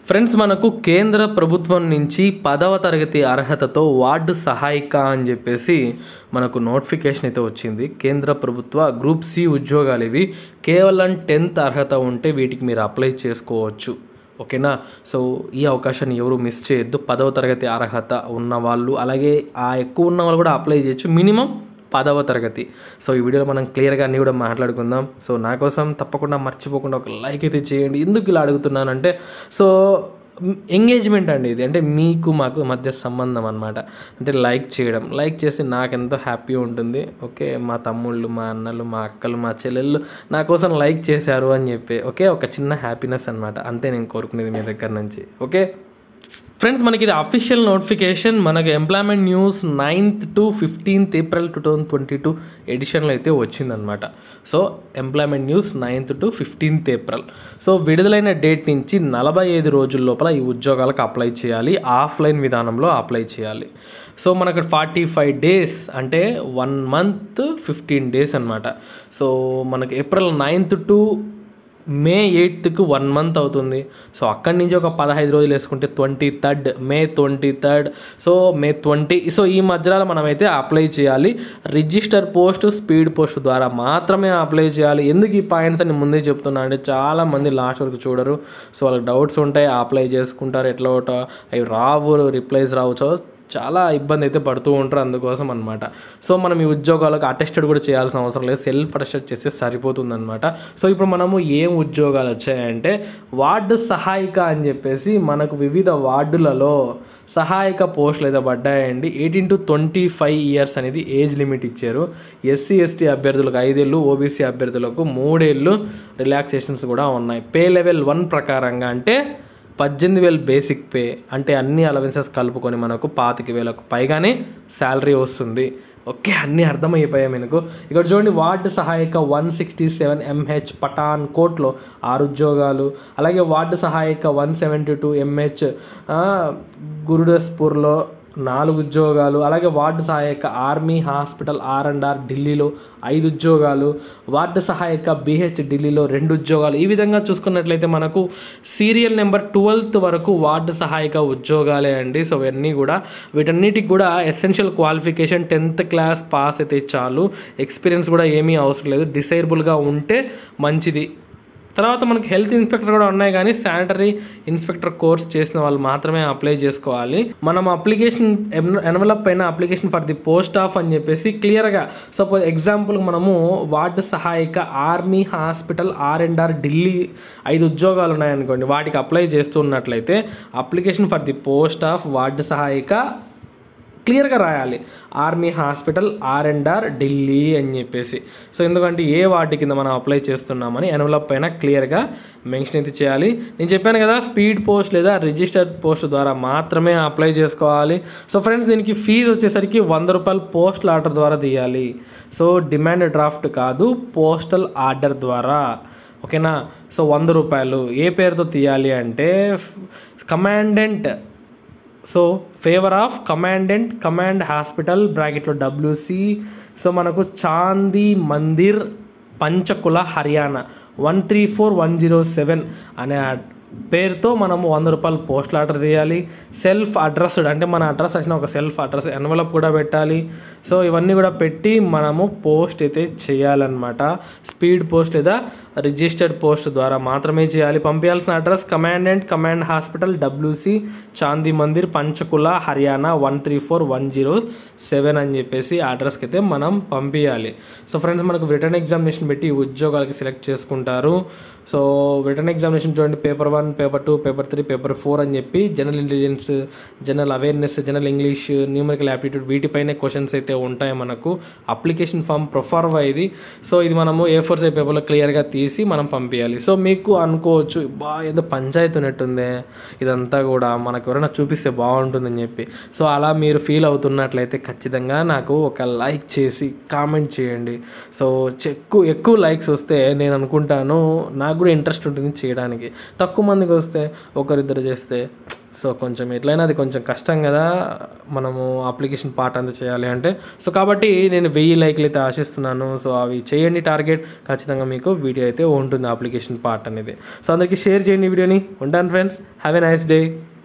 friends మనకు కేంద్ర ప్రభుత్వం నుంచి పదవ తరగతి అర్హతతో వార్డు సహాయిక అని చెప్పేసి మనకు నోటిఫికేషన్ అయితే వచ్చింది కేంద్ర ప్రభుత్వ గ్రూప్ సి ఉద్యోగాలు ఇవి కేవలం టెన్త్ అర్హత ఉంటే వీటికి మీరు అప్లై చేసుకోవచ్చు ఓకేనా సో ఈ అవకాశాన్ని ఎవరు మిస్ చేయొద్దు పదవ తరగతి అర్హత ఉన్న వాళ్ళు అలాగే ఆ ఎక్కువ ఉన్న వాళ్ళు కూడా అప్లై చేయొచ్చు మినిమం పదవ తరగతి సో ఈ వీడియోలో మనం క్లియర్గా అన్నీ కూడా మాట్లాడుకుందాం సో నా కోసం తప్పకుండా మర్చిపోకుండా ఒక లైక్ అయితే చేయండి ఎందుకు ఇలా అడుగుతున్నానంటే సో ఎంగేజ్మెంట్ అండి ఇది అంటే మీకు మాకు మధ్య సంబంధం అనమాట అంటే లైక్ చేయడం లైక్ చేసి నాకెంతో హ్యాపీ ఉంటుంది ఓకే మా తమ్ముళ్ళు మా అన్నలు మా అక్కలు మా చెల్లెళ్ళు నా కోసం లైక్ చేశారు అని చెప్పి ఓకే ఒక చిన్న హ్యాపీనెస్ అనమాట అంతే నేను కోరుకునేది మీ దగ్గర నుంచి ఓకే ఫ్రెండ్స్ మనకి ఇది అఫీషియల్ నోటిఫికేషన్ మనకి employment news ninth to fifteenth April two thousand twenty two ఎడిషన్లో అయితే వచ్చిందనమాట so employment news ninth to fifteenth April so విడుదలైన డేట్ నుంచి నలభై ఐదు రోజుల లోపల ఈ ఉద్యోగాలకు అప్లై చేయాలి ఆఫ్లైన్ విధానంలో అప్లై చేయాలి సో మనకు ఫార్టీ ఫైవ్ డేస్ అంటే వన్ మంత్ ఫిఫ్టీన్ డేస్ అనమాట సో మనకి ఏప్రిల్ నైన్త్ టు మే ఎయిత్కి వన్ మంత్ అవుతుంది సో అక్కడి నుంచి ఒక పదహైదు రోజులు వేసుకుంటే twenty third May twenty third so May twenty so ఈ మధ్యలో మనమైతే అప్లై చేయాలి రిజిస్టర్ పోస్ట్ స్పీడ్ పోస్ట్ ద్వారా మాత్రమే అప్లై చేయాలి ఎందుకు ఈ పాయింట్స్ అని ముందే చెప్తున్నా అంటే చాలా మంది లాస్ట్ వరకు చూడరు సో వాళ్ళకి డౌట్స్ ఉంటాయి అప్లై చేసుకుంటారు ఎట్లా ఒకటో అవి రావు రిప్లైస్ రావు సో చాలా ఇబ్బంది అయితే పడుతూ ఉంటారు అందుకోసం అనమాట సో మనం ఈ ఉద్యోగాలకు అటెస్టెడ్ కూడా చేయాల్సిన అవసరం లేదు సెల్ఫ్ అటెస్టెడ్ చేస్తే సరిపోతుందన్నమాట సో ఇప్పుడు మనము ఏం ఉద్యోగాలు వచ్చాయంటే వార్డు సహాయిక అని చెప్పేసి మనకు వివిధ వార్డులలో సహాయక పోస్టులు అయితే పడ్డాయండి eighteen to twenty five years అనేది ఏజ్ లిమిట్ ఇచ్చారు ఎస్సీ ఎస్టీ అభ్యర్థులకు ఐదేళ్ళు ఓబీసీ అభ్యర్థులకు మూడేళ్ళు రిలాక్సేషన్స్ కూడా ఉన్నాయి పే లెవెల్ వన్ ప్రకారంగా అంటే పద్దెనిమిది వేలు బేసిక్ పే అంటే అన్ని అలవెన్సెస్ కలుపుకొని మనకు పాతిక వేలకు పైగానే శాలరీ వస్తుంది ఓకే అన్నీ అర్థమైపోయాయి మనకు ఇక్కడ చూడండి వార్డు సహాయక వన్ సిక్స్టీ సెవెన్ ఎంహెచ్ పఠాన్ కోట్లో ఆరు ఉద్యోగాలు అలాగే వార్డు సహాయక వన్ సెవెంటీ టూ ఎంహెచ్ గురుడస్పూర్లో నాలుగు ఉద్యోగాలు అలాగే వార్డు సహాయక army hospital R and R ఢిల్లీలో ఐదు ఉద్యోగాలు వార్డు సహాయక బీహెచ్ ఢిల్లీలో రెండు ఉద్యోగాలు ఈ విధంగా చూసుకున్నట్లయితే మనకు సీరియల్ నెంబర్ ట్వెల్త్ వరకు వార్డు సహాయక ఉద్యోగాలే అండి సో ఇవన్నీ కూడా వీటన్నిటికి కూడా essential qualification tenth class pass అయితే చాలు ఎక్స్పీరియన్స్ కూడా ఏమీ అవసరం లేదు డిసైరబుల్గా ఉంటే మంచిది తర్వాత మనకి హెల్త్ ఇన్స్పెక్టర్ కూడా ఉన్నాయి కానీ శానిటరీ ఇన్స్పెక్టర్ కోర్స్ చేసిన వాళ్ళు మాత్రమే అప్లై చేసుకోవాలి మనం అప్లికేషన్ ఎన్వలప్ పైన application for the post of అని చెప్పేసి క్లియర్గా సపోజ్ ఎగ్జాంపుల్ మనము వార్డు సహాయక army hospital R and R Delhi ఐదు ఉద్యోగాలు ఉన్నాయనుకోండి వాటికి అప్లై చేస్తున్నట్లయితే application for the post of ward సహాయక క్లియర్గా రాయాలి army hospital R and R Delhi అని చెప్పేసి సో ఎందుకంటే ఏ వార్డు కింద మనం అప్లై చేస్తున్నామని ఎన్వలప్ పైన క్లియర్గా మెన్షన్ అయితే చేయాలి నేను చెప్పాను కదా స్పీడ్ పోస్ట్ లేదా రిజిస్టర్డ్ పోస్ట్ ద్వారా మాత్రమే అప్లై చేసుకోవాలి సో ఫ్రెండ్స్ దీనికి ఫీజు వచ్చేసరికి వంద రూపాయలు పోస్టల్ ఆర్డర్ ద్వారా తీయాలి సో డిమాండ్ డ్రాఫ్ట్ కాదు పోస్టల్ ఆర్డర్ ద్వారా ఓకేనా సో వంద రూపాయలు ఏ పేరుతో తీయాలి అంటే commandant so favour of commandant command hospital బ్రాకెట్లో డబ్ల్యూసి సో మనకు Chandi Mandir Panchkula Haryana one three four one zero seven అనే పేరుతో మనము వంద రూపాయలు పోస్టల్ ఆర్డర్ తీయాలి సెల్ఫ్ అడ్రస్డ్ అంటే మన అడ్రస్ వచ్చిన ఒక సెల్ఫ్ అడ్రస్ ఎన్వలప్ కూడా పెట్టాలి సో ఇవన్నీ కూడా పెట్టి మనము పోస్ట్ అయితే చేయాలన్నమాట స్పీడ్ పోస్ట్ లేదా రిజిస్టర్డ్ పోస్ట్ ద్వారా మాత్రమే చేయాలి పంపించాల్సిన address commandant command hospital WC Chandi Mandir Panchkula Haryana one three four one zero seven అని చెప్పేసి అడ్రస్కి అయితే మనం పంపించాలి సో ఫ్రెండ్స్ మనకు రిటర్న్ ఎగ్జామినేషన్ పెట్టి ఈ ఉద్యోగాలకి సెలెక్ట్ చేసుకుంటారు సో రిటర్న్ ఎగ్జామినేషన్ చూడండి paper one paper two paper three paper four అని చెప్పి general intelligence general awareness general English numerical aptitude వీటిపైనే క్వశ్చన్స్ అయితే ఉంటాయి మనకు అప్లికేషన్ ఫామ్ ప్రొఫార్వా ఇది సో ఇది మనము ఏ ఫోర్ సై పేపర్లో క్లియర్గా తీసి మనం పంపించాలి సో మీకు అనుకోవచ్చు బా ఏదో పంచాయతీ ఉన్నట్టుందే ఇదంతా కూడా మనకు ఎవరైనా చూపిస్తే బాగుంటుందని చెప్పి సో అలా మీరు ఫీల్ అవుతున్నట్లయితే ఖచ్చితంగా నాకు ఒక లైక్ చేసి కామెంట్ చేయండి సో ఎక్కువ ఎక్కువ లైక్స్ వస్తే నేను అనుకుంటాను నాకు కూడా ఇంట్రెస్ట్ ఉంటుంది చేయడానికి తక్కువ మందికి వస్తే ఒకరిద్దరు చేస్తే సో కొంచెం ఎట్లయినా అది కొంచెం కష్టం కదా మనము అప్లికేషన్ పార్ట్ అంతా చేయాలి అంటే సో కాబట్టి నేను వెయ్యి లైక్లు అయితే ఆశిస్తున్నాను సో అవి చేయండి టార్గెట్ ఖచ్చితంగా మీకు వీడియో అయితే ఉంటుంది అప్లికేషన్ పార్ట్ అనేది సో అందరికీ షేర్ చేయండి ఈ వీడియోని ఉంటాను friends have a nice day